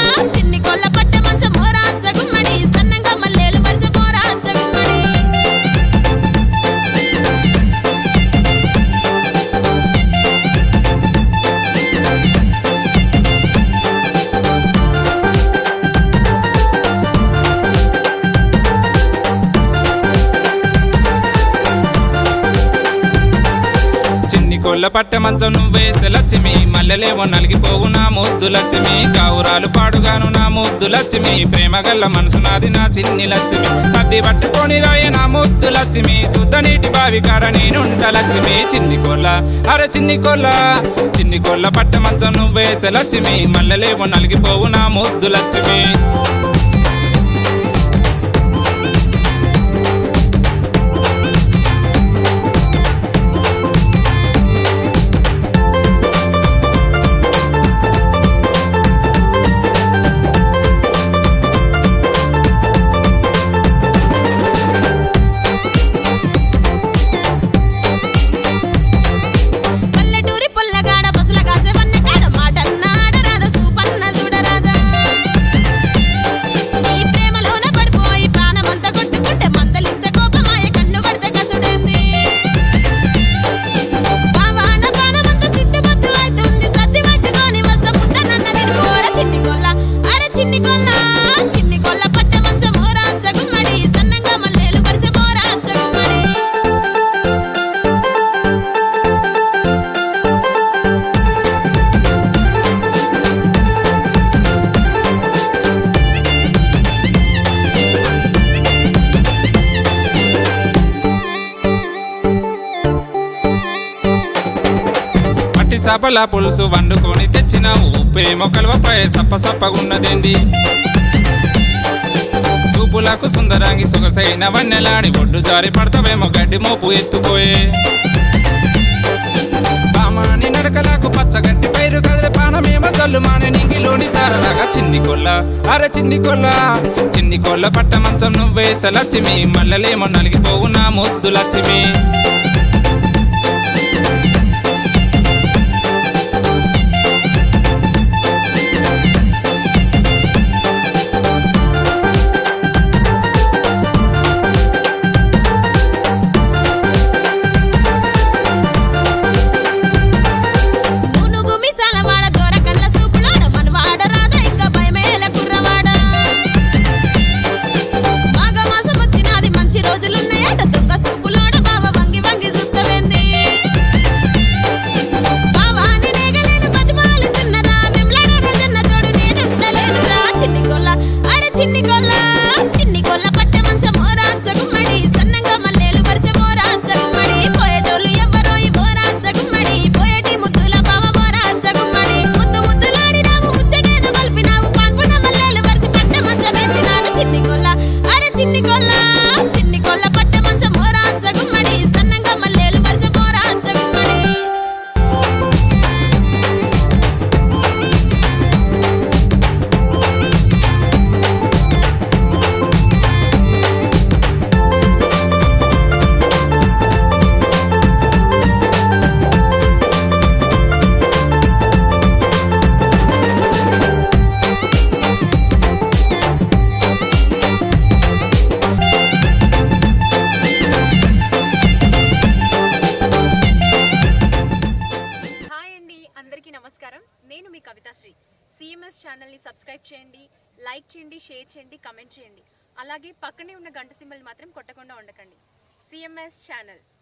చిన్ని కొల్ల పట్ట మంచ మోరాంచ గుమ్మడి సన్నంగా మల్లెలు మరచ మోరాంచ గుమ్మడి చిన్ని కోళ్ళ పట్ట మంచం నువ్వేసే లక్ష్మి మల్లెలేమో నలిగిపోవు నా ముద్దు లక్ష్మి కావురాలు పాడుగాను నా ముద్దు లక్ష్మి ప్రేమ గల్ల మనసు నాది నా చిన్ని లక్ష్మి సర్ది పట్టుకొని రాయ నా ముద్దు లక్ష్మి శుద్ధ నీటి బావి కాడ నేనుంట లక్ష్మి చిన్ని కోళ్ళ అరే చిన్ని కోళ్ళ చిన్ని కోళ్ళ పట్ట మంచం నువ్వేసే లక్ష్మి మల్లెలేమో నలిగిపోవు నా ముద్దు లక్ష్మి పల్లెటూరి పొల్లగాడ పసుల కాసే వన్న కాడ మాటన్నాడ రాద సూపన్న చూడరాదా ఈ ప్రేమలోన పడిపోయి ప్రాణమంతా కొట్టుకుంటే మందలిస్తే కోపమాయ కన్ను కొడితే కసుడేంది బావాన ప్రాణమంతా సిద్ధమొద్దు అవుతుంది సర్ది పట్టుకొని వస్త పుట్టనన్న తిరిపోర చిన్ని కొల్ల అరే చిన్ని కొల్ల చిన్ని కొల్ల పట్ట మంచ మోరాంచ గుమ్మడి సన్నంగా మల్లెలు పరిచ మోరాంచ గుమ్మడి మట్టి సపల పులుసు వండుకొని తెచ్చినావు ఉప్పే మొక్కలపై సప్ప సప్పగున్నదేంది చూపులకు సుందరాంగి సొగసైన వన్నెలాడి ఒడ్డు జారి పడతావేమో గడ్డి మోపు ఎత్తుకోయే పామాని నడకలకు పచ్చగడ్డి పైరు కదిలే పానమేమో తల్లు మానే నింగిలోని తారలాగా చిన్ని కొల్ల అరే చిన్ని కొల్ల చిన్ని కొల్ల పట్ట మంచం నువ్వేస లక్ష్మి మల్లెలేమో నలిగిపోవు నా ముద్దు లక్ష్మి నూనుగు మిసాల వాడ దొర కళ్ళ సూపులోడ మనవాడ రాద ఇంకా భయమేల కుర్రవాడ మాఘ మాసం వచ్చినది మంచి రోజులున్నాయట దొంగ సూపులోడ బావ వంగి వంగి సుత్తవేంది బావా నేనేగలేను బతిమాలు తిన్నరా విమ్లాడ రోజన్న తోడు నేనుండలేనురా చిన్ని కొల్ల అరే చిన్ని కొల్ల చిన్ని కొల్ల పట్టె మంచ మోరాంచ గుమ్మడి సన్నంగా మల్లెలు పరిచ మోరాంచ గుమ్మడి పోయేటోళ్ళు ఎవ్వరో ఈ మోరాంచ గుమ్మడి పోయేటి ముద్దుల బావ మోరాంచ గుమ్మడి ముద్దు ముద్దులాడినావు ముచ్చటేదో కలిపినావు పాన్పున మల్లెలు పరిచి పట్టె మంచ వేసినాడు చిన్ని కొల్ల అరే చిన్ని కొల్ల చిన్ని కొల్ల పట్టె మంచ మోరాంచ గుమ్మడి సన్నంగా మల్లెలు పరిచ మోరాంచ గుమ్మడి హాయ్ అండి అందరికీ నమస్కారం నేను మీ కవితాశ్రీ సిఎంఎస్ ఛానల్ని సబ్స్క్రైబ్ చేయండి లైక్ చేయండి షేర్ చేయండి కమెంట్ చేయండి అలాగే పక్కనే ఉన్న గంట సింబల్ మాత్రం కొట్టకుండా ఉండకండి సిఎంఎస్ ఛానల్